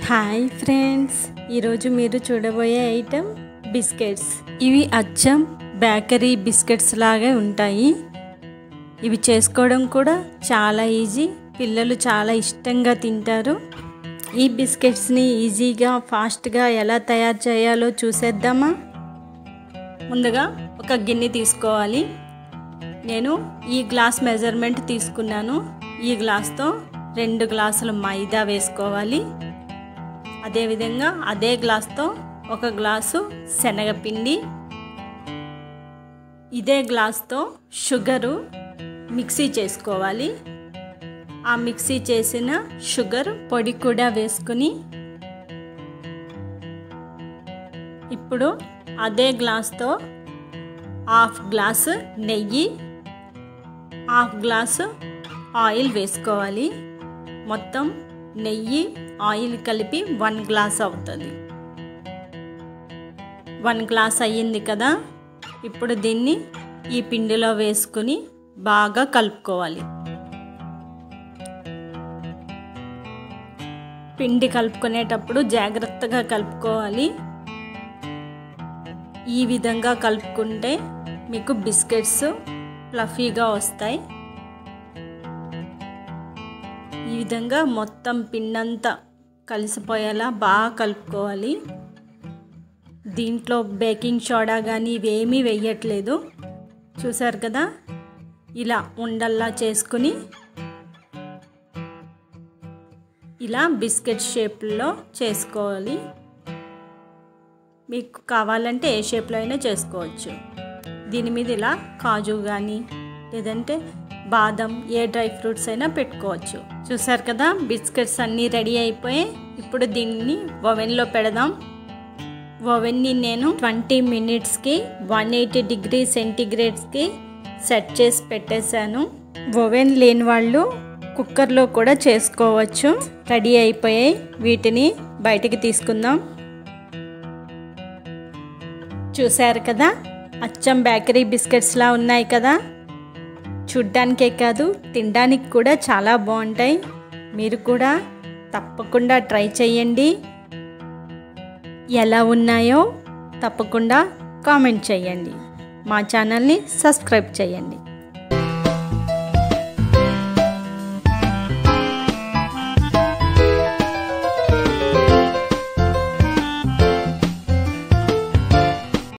hi friends ఈరోజు మీరు చూడబోయే ఐటెం బిస్కెట్స్ ఇవి అచ్చం బేకరీ బిస్కెట్స్ లాగే ఉంటాయి ఇవి చేసుకోవడం కూడా చాలా ఈజీ పిల్లలు చాలా ఇష్టంగా తింటారు ఈ బిస్కెట్స్ని ఈజీగా ఫాస్ట్గా ఎలా తయారు చేయాలో చూసేద్దామా ముందుగా ఒక గిన్నె తీసుకోవాలి నేను ఈ గ్లాస్ మెజర్మెంట్ తీసుకున్నాను ఈ గ్లాస్తో రెండు గ్లాసులు మైదా వేసుకోవాలి అదేవిధంగా అదే గ్లాస్తో ఒక గ్లాసు శనగపిండి ఇదే గ్లాస్తో షుగరు మిక్సీ చేసుకోవాలి ఆ మిక్సీ చేసిన షుగర్ పొడి కూడా వేసుకుని ఇప్పుడు అదే గ్లాస్తో హాఫ్ గ్లాసు నెయ్యి హాఫ్ గ్లాసు ఆయిల్ వేసుకోవాలి మొత్తం నెయ్యి ఆయిల్ కలిపి వన్ గ్లాస్ అవుతుంది వన్ గ్లాస్ అయ్యింది కదా ఇప్పుడు దీన్ని ఈ పిండిలో వేసుకుని బాగా కలుపుకోవాలి పిండి కలుపుకునేటప్పుడు జాగ్రత్తగా కలుపుకోవాలి ఈ విధంగా కలుపుకుంటే మీకు బిస్కెట్స్ ఫ్లఫీగా వస్తాయి ఈ విధంగా మొత్తం పిండంతా కలిసిపోయేలా బాగా కలుపుకోవాలి దీంట్లో బేకింగ్ సోడా కానీ ఇవేమీ వేయట్లేదు చూసారు కదా ఇలా ఉండల్లా చేసుకుని ఇలా బిస్కెట్ షేప్లో చేసుకోవాలి మీకు కావాలంటే ఏ షేప్లో అయినా చేసుకోవచ్చు దీని మీద ఇలా కాజు కానీ లేదంటే బాదం ఏ డ్రై ఫ్రూట్స్ అయినా పెట్టుకోవచ్చు చూసారు కదా బిస్కెట్స్ అన్నీ రెడీ అయిపోయి ఇప్పుడు దీన్ని ఓవెన్లో పెడదాం ఓవెన్ని నేను ట్వంటీ మినిట్స్కి వన్ ఎయిటీ డిగ్రీ సెంటీగ్రేడ్స్కి సెట్ చేసి పెట్టేశాను ఓవెన్ లేని వాళ్ళు కుక్కర్లో కూడా చేసుకోవచ్చు రెడీ అయిపోయాయి వీటిని బయటికి తీసుకుందాం చూశారు కదా అచ్చం బేకరీ బిస్కెట్స్లా ఉన్నాయి కదా చూడ్డానికే కాదు తినడానికి కూడా చాలా బాగుంటాయి మీరు కూడా తప్పకుండా ట్రై చేయండి ఎలా ఉన్నాయో తప్పకుండా కామెంట్ చేయండి మా ఛానల్ని సబ్స్క్రైబ్ చేయండి